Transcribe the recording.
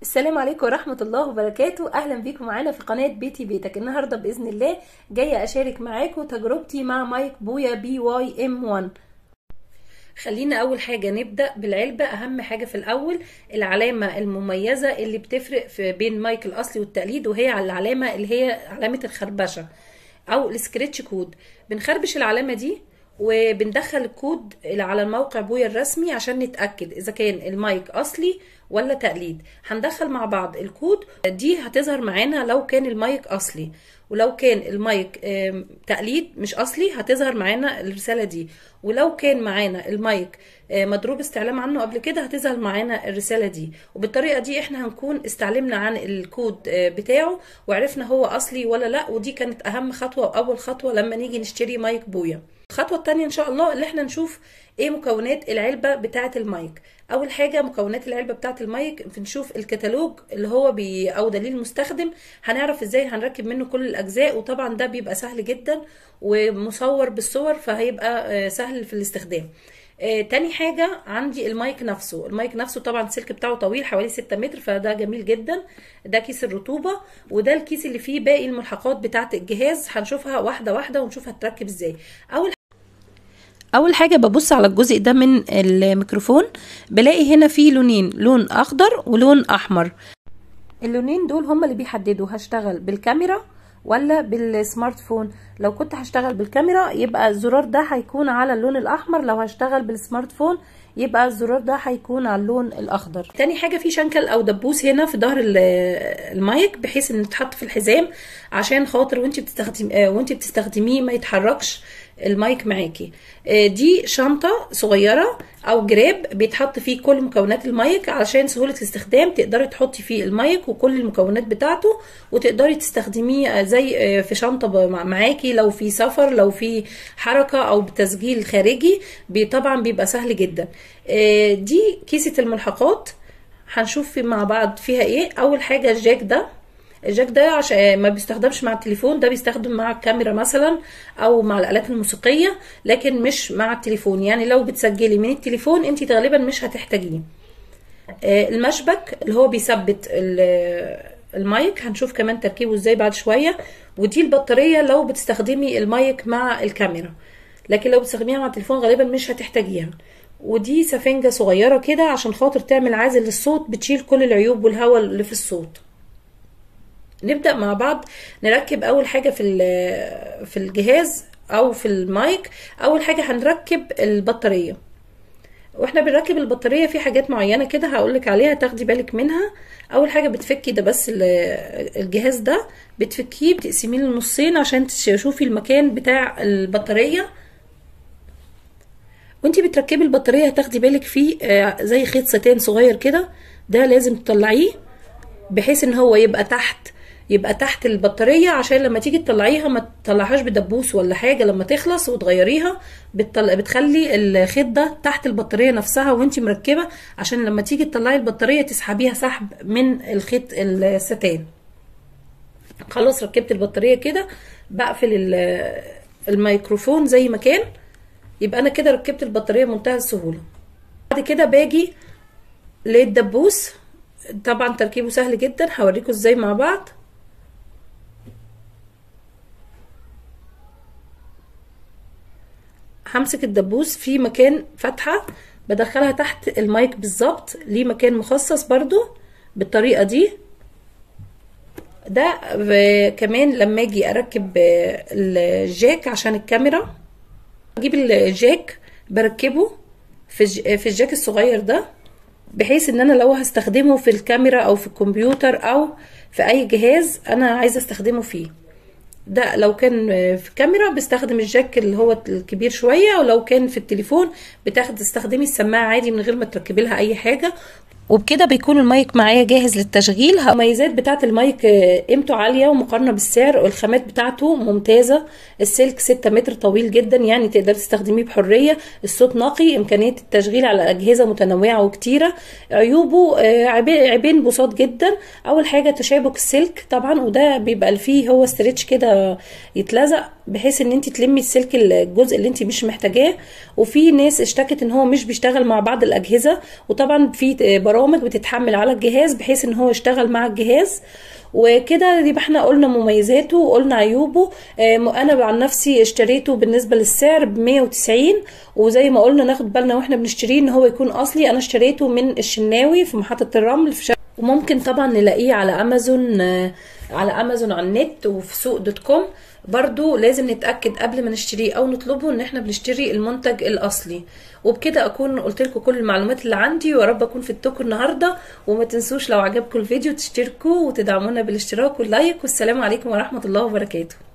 السلام عليكم ورحمة الله وبركاته أهلا بيكم معانا في قناة بيتي بيتك النهاردة بإذن الله جاية أشارك معاكم تجربتي مع مايك بويا بي واي ام 1 خلينا أول حاجة نبدأ بالعلبة أهم حاجة في الأول العلامة المميزة اللي بتفرق في بين مايك الأصلي والتقليد وهي العلامة اللي هي علامة الخربشة أو السكريتش كود بنخربش العلامة دي وبندخل الكود على الموقع بويا الرسمي عشان نتأكد إذا كان المايك أصلي ولا تقليد هندخل مع بعض الكود دي هتظهر معانا لو كان المايك أصلي ولو كان المايك تقليد مش أصلي هتظهر معانا الرسالة دي ولو كان معانا المايك مضروب استعلام عنه قبل كده هتظهر معانا الرسالة دي وبالطريقة دي احنا هنكون استعلمنا عن الكود بتاعه وعرفنا هو أصلي ولا لا ودي كانت أهم خطوة وأول خطوة لما نيجي نشتري مايك بويا الخطوه الثانيه ان شاء الله اللي احنا نشوف ايه مكونات العلبه بتاعه المايك اول حاجه مكونات العلبه بتاعه المايك بنشوف الكتالوج اللي هو بي او دليل المستخدم هنعرف ازاي هنركب منه كل الاجزاء وطبعا ده بيبقى سهل جدا ومصور بالصور فهيبقى سهل في الاستخدام آه تاني حاجة عندي المايك نفسه المايك نفسه طبعا السلك بتاعه طويل حوالي 6 متر فده جميل جدا ده كيس الرطوبة وده الكيس اللي فيه باقي الملحقات بتاعة الجهاز هنشوفها واحدة واحدة ونشوف هتركب ازاي اول اول حاجه ببص على الجزء ده من الميكروفون بلاقي هنا فيه لونين لون اخضر ولون احمر اللونين دول هما اللي بيحددوا هشتغل بالكاميرا ولا بالسمارت فون لو كنت هشتغل بالكاميرا يبقى الزرار ده هيكون على اللون الاحمر لو هشتغل بالسمارت فون يبقى الزرار ده هيكون على اللون الاخضر تاني حاجه في شنكل او دبوس هنا في ظهر المايك بحيث ان يتحط في الحزام عشان خاطر وانت بتستخدم وانت بتستخدميه ما يتحركش المايك معاكي دي شنطه صغيره او جراب بيتحط فيه كل مكونات المايك علشان سهوله الاستخدام تقدري تحطي فيه المايك وكل المكونات بتاعته وتقدري تستخدميه زي في شنطه معاكي لو في سفر لو في حركه او بتسجيل خارجي طبعا بيبقى سهل جدا دي كيسه الملحقات هنشوف مع بعض فيها ايه اول حاجه الجاك ده الجاك ده عشان ما بيستخدمش مع التليفون ده بيستخدم مع الكاميرا مثلا او مع الالات الموسيقيه لكن مش مع التليفون يعني لو بتسجلي من التليفون انت غالبا مش هتحتاجيه المشبك اللي هو بيثبت المايك هنشوف كمان تركيبه ازاي بعد شويه ودي البطاريه لو بتستخدمي المايك مع الكاميرا لكن لو بتستخدميها مع التليفون غالبا مش هتحتاجيها ودي سفنجه صغيره كده عشان خاطر تعمل عازل للصوت بتشيل كل العيوب والهواء اللي في الصوت نبدا مع بعض نركب اول حاجه في في الجهاز او في المايك اول حاجه هنركب البطاريه واحنا بنركب البطاريه في حاجات معينه كده هقولك عليها تاخدي بالك منها اول حاجه بتفكي ده بس الجهاز ده بتفكيه بتقسميه لنصين عشان تشوفي المكان بتاع البطاريه وانتي بتركبي البطاريه هتاخدي بالك فيه زي خيط ستان صغير كده ده لازم تطلعيه بحيث ان هو يبقى تحت يبقى تحت البطاريه عشان لما تيجي تطلعيها ما تطلعهاش بدبوس ولا حاجه لما تخلص وتغيريها بتطلع بتخلي الخيط ده تحت البطاريه نفسها وانت مركبه عشان لما تيجي تطلعي البطاريه تسحبيها سحب من الخيط الستان خلاص ركبت البطاريه كده بقفل الميكروفون زي ما كان يبقى انا كده ركبت البطاريه بمنتهى السهوله بعد كده باجي للدبوس طبعا تركيبه سهل جدا هوريكم ازاي مع بعض همسك الدبوس في مكان فتحة بدخلها تحت المايك بالظبط ليه مكان مخصص برضو بالطريقة دي ده كمان لما اجي اركب الجاك عشان الكاميرا اجيب الجاك بركبه في في الجاك الصغير ده بحيث ان انا لو هستخدمه في الكاميرا او في الكمبيوتر او في اي جهاز انا عايزه استخدمه فيه ده لو كان في كاميرا بستخدم الجاك اللي هو الكبير شويه ولو كان في التليفون بتاخد تستخدمي السماعه عادي من غير ما تركبي لها اي حاجه وبكده بيكون المايك معايا جاهز للتشغيل المميزات بتاعه المايك قيمته عاليه ومقارنه بالسعر والخامات بتاعته ممتازه السلك 6 متر طويل جدا يعني تقدر تستخدميه بحريه الصوت نقي امكانيه التشغيل على اجهزه متنوعه وكتيره عيوبه عيبين بساط جدا اول حاجه تشابك السلك طبعا وده بيبقى فيه هو ستريتش كده يتلزق بحيث ان انت تلمي السلك الجزء اللي انت مش محتاجاه وفي ناس اشتكت ان هو مش بيشتغل مع بعض الاجهزه وطبعا في برامج بتتحمل على الجهاز بحيث ان هو يشتغل مع الجهاز وكده يبقى احنا قلنا مميزاته وقلنا عيوبه اه انا عن نفسي اشتريته بالنسبه للسعر ب 190 وزي ما قلنا ناخد بالنا واحنا بنشتريه ان هو يكون اصلي انا اشتريته من الشناوي في محطه الرمل في شارع وممكن طبعا نلاقيه على امازون اه على امازون على النت وفي سوق دوت كوم برضو لازم نتاكد قبل ما نشتريه او نطلبه ان احنا بنشتري المنتج الاصلي وبكده اكون قلت لكم كل المعلومات اللي عندي ويا رب اكون فدتكم النهارده وما تنسوش لو عجبكم الفيديو تشتركوا وتدعمونا بالاشتراك واللايك والسلام عليكم ورحمه الله وبركاته